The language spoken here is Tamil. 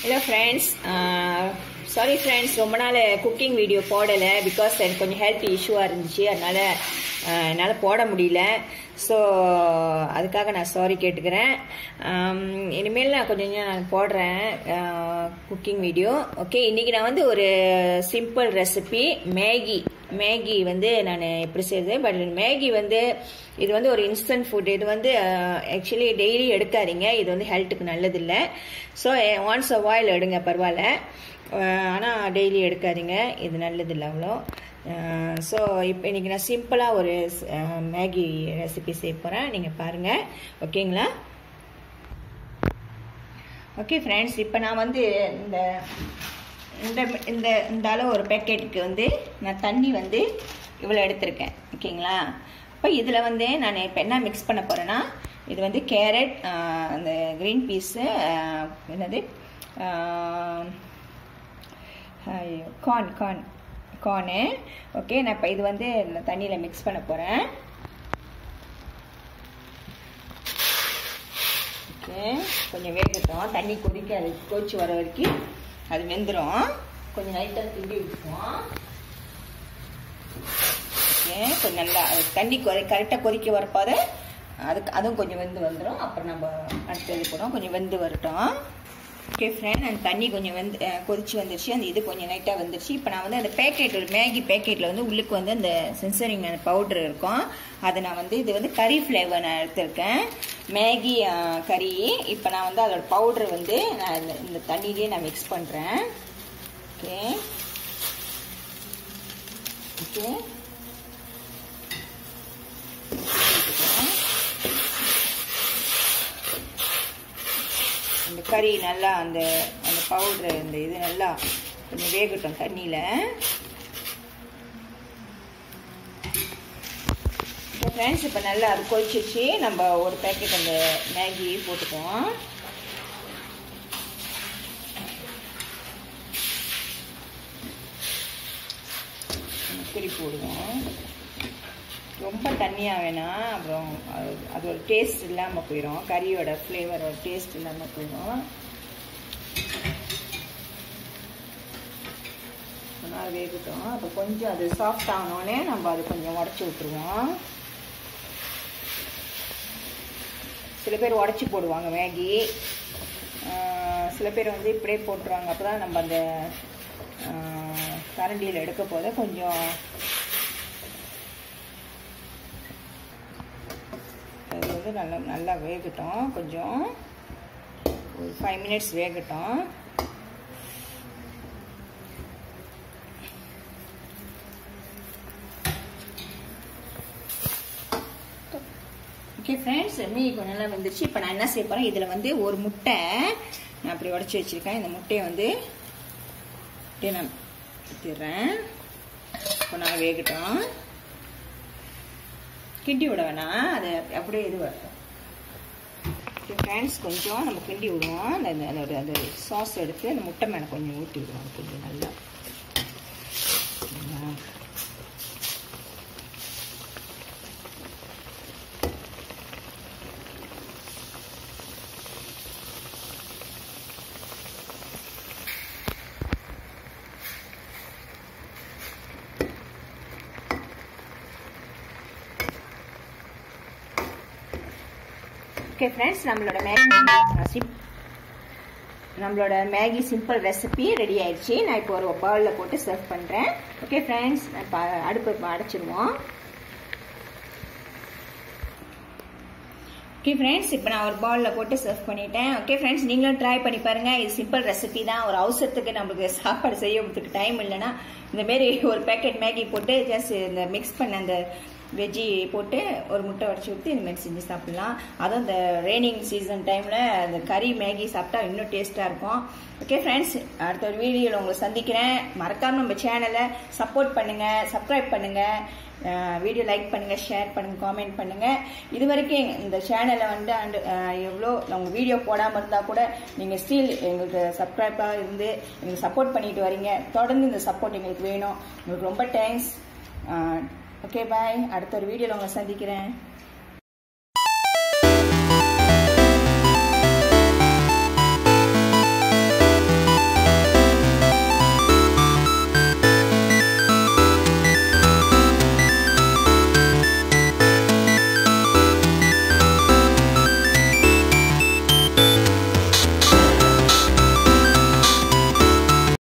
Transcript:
ஹலோ ஃப்ரெண்ட்ஸ் சாரி ஃப்ரெண்ட்ஸ் ரொம்ப நாள் குக்கிங் வீடியோ போடலை பிகாஸ் எனக்கு கொஞ்சம் ஹெல்த் இஷ்யூவாக இருந்துச்சு அதனால் ஆஹ், என்னால் போட முடியல ஸோ அதுக்காக நான் சாரி கேட்டுக்கிறேன் ஆம், இனிமேல் நான் கொஞ்சம் கொஞ்சம் நான் போடுறேன் குக்கிங் வீடியோ ஓகே இன்றைக்கி நான் வந்து ஒரு சிம்பிள் ரெசிபி மேகி மேகி வந்து நான் எப்படி செய்யுது பட் மேகி வந்து இது வந்து ஒரு இன்ஸ்டன்ட் ஃபுட் இது வந்து ஆக்சுவலி டெய்லி எடுக்காதீங்க இது வந்து ஹெல்த்துக்கு நல்லதில்லை ஸோ ஒன்ஸ் அ வாயில் எடுங்க பரவாயில்ல ஆனால் டெய்லி எடுக்காதீங்க இது நல்லதில்லை அவ்வளோ ஸோ இப்போ இன்றைக்கி நான் சிம்பிளாக ஒரு அஹ், மேகி ரெசிபி செய்ய போகிறேன் நீங்கள் பாருங்கள் ஓகேங்களா ஓகே ஃப்ரெண்ட்ஸ் இப்போ நான் வந்து இந்த இந்த இந்த இந்த அளவு ஒரு பேக்கெட்டுக்கு வந்து நான் தண்ணி வந்து இவ்வளோ எடுத்திருக்கேன் ஓகேங்களா இப்போ இதில் வந்து நான் இப்போ என்ன மிக்ஸ் பண்ண போகிறேன்னா இது வந்து கேரட் அந்த க்ரீன் பீஸு என்னது கார்ன் கார்ன் கார்னு ஓகே நான் இப்போ இது வந்து நான் தண்ணியில் மிக்ஸ் பண்ண போகிறேன் ஓகே கொஞ்சம் வேகட்டும் தண்ணி கொதிக்க அது கொதிச்சு வர வரைக்கும் அது வெந்துடும் கொஞ்சம் லைட்டாக கிண்டி விட்டுருவோம் ஓகே கொஞ்சம் நல்லா அது தண்ணி கொதி கரெக்டாக கொதிக்க வரப்போது அதுக்கு அதுவும் கொஞ்சம் வெந்து வந்துடும் அப்புறம் நம்ம அடுத்தது போடும் கொஞ்சம் வெந்து வரட்டும் ஓகே ஃப்ரெண்ட் அந்த தண்ணி கொஞ்சம் வெந்து அஹ், கொதிச்சு வந்துருச்சு அந்த இது கொஞ்சம் லைட்டாக வந்துருச்சு இப்போ நான் வந்து அந்த பேக்கெட் ஒரு மேகி பேக்கெட்டில் வந்து உள்ளுக்கு வந்து அந்த சென்சரிங் அந்த பவுடர் இருக்கும் அதை நான் வந்து இது வந்து கறி ஃப்ளேவர் நான் எடுத்திருக்கேன் மேகி அஹ், கறி இப்போ நான் வந்து அதோட பவுடர் வந்து நான் இந்த- இந்த தண்ணியிலே நான் மிக்ஸ் பண்ணுறேன் ஓகே ஓகே அந்த கறி நல்லா அந்த அந்த பவுட்ரு அந்த இது நல்லா கொஞ்சம் வேகட்டும் தண்ணியில் இப்போ ஃப்ரெண்ட்ஸ் இப்போ நல்லா அது கொதிச்சிச்சு நம்ம ஒரு பேக்கெட் அந்த மேகி போட்டுக்குவோம் திரி போடுவோம் ரொம்ப தண்ணியாக வேணாம் அப்புறம் அது அதோட டேஸ்ட் இல்லாமல் போயிடும் கறியோட ஃப்ளேவரோட டேஸ்ட் இல்லாமல் போயிடும் அதனால் வேகட்டும் அப்போ கொஞ்சம் அது சாஃப்ட் ஆனோடனே நம்ம அது கொஞ்சம் உடச்சி விட்டுருவோம் சில பேர் உடச்சி போடுவாங்க மேகி ஆஹ் சில பேர் வந்து இப்படியே போட்டுருவாங்க அப்போ தான் நம்ம அந்த கரண்டியில் எடுக்க போத கொஞ்சம் அது வந்து நல்லா நல்லா வேகட்டும் கொஞ்சம் ஒரு ஃபைவ் மினிட்ஸ் வேகட்டும் ஓகே ஃப்ரெண்ட்ஸ் மீ கொஞ்சம் நல்லா வந்துருச்சு இப்போ நான் என்ன செய்ய போகிறேன் இதில் வந்து ஒரு முட்டை நான் அப்படி உடச்சி வச்சுருக்கேன் இந்த முட்டையை வந்து அப்படியே நான் ஊற்றிடுறேன் இப்போ நான் வேகட்டும் கிண்டி விட வேணாம் அது அப்படியே இது வரட்டும் ஓகே ஃப்ரெண்ட்ஸ் கொஞ்சம் நம்ம கிண்டி விடுவோம் அந்த அதோட அந்த சாஸ் எடுத்து அந்த முட்டை மேலே கொஞ்சம் ஊற்றி விடுவோம் கொஞ்சம் நல்லா ஓகே ஃப்ரெண்ட்ஸ் நம்மளோட மேகி நம்மளோட மேகி சிம்பிள் ரெசிபி ரெடி ஆயிடுச்சு நான் இப்போ ஒரு பவுலில் போட்டு சர்வ் பண்ணுறேன் ஓகே ஃப்ரெண்ட்ஸ் இப்போ அடுப்பு இப்போ அடைச்சிருவோம் ஓகே ஃப்ரெண்ட்ஸ் இப்போ நான் ஒரு பவுலில் போட்டு சர்வ் பண்ணிட்டேன் ஓகே ஃப்ரெண்ட்ஸ் நீங்களும் ட்ரை பண்ணி பாருங்கள் இது சிம்பிள் ரெசிபி தான் ஒரு அவசரத்துக்கு நம்மளுக்கு சாப்பாடு செய்யறதுக்கு டைம் இல்லைன்னா இந்தமாரி ஒரு பேக்கெட் மேகி போட்டு ஜஸ்ட் இந்த மிக்ஸ் பண்ண அந்த வெஜ்ஜி போட்டு ஒரு முட்டை உடச்சி ஊற்றி இந்தமாரி செஞ்சு சாப்பிட்லாம் அதுவும் இந்த ரெய்னிங் சீசன் டைமில் அந்த கறி மேகி சாப்பிட்டா இன்னும் டேஸ்ட்டாக இருக்கும் ஓகே ஃப்ரெண்ட்ஸ் அடுத்த ஒரு வீடியோவில் உங்களை சந்திக்கிறேன் மறக்காம நம்ம சேனலை சப்போர்ட் பண்ணுங்கள் சப்ஸ்கிரைப் பண்ணுங்கள் வீடியோ லைக் பண்ணுங்கள் ஷேர் பண்ணுங்கள் காமெண்ட் பண்ணுங்கள் இது வரைக்கும் இந்த சேனலை வந்து அண்டு எவ்வளோ உங்கள் வீடியோ போடாமல் இருந்தால் கூட நீங்கள் ஸ்டில் எங்களுக்கு சப்ஸ்கிரைப்பாக இருந்து எங்களுக்கு சப்போர்ட் பண்ணிட்டு வரீங்க தொடர்ந்து இந்த சப்போர்ட் எங்களுக்கு வேணும் உங்களுக்கு ரொம்ப தேங்க்ஸ் ஓகே பாய் அடுத்த ஒரு வீடியோவில் உங்களை சந்திக்கிறேன்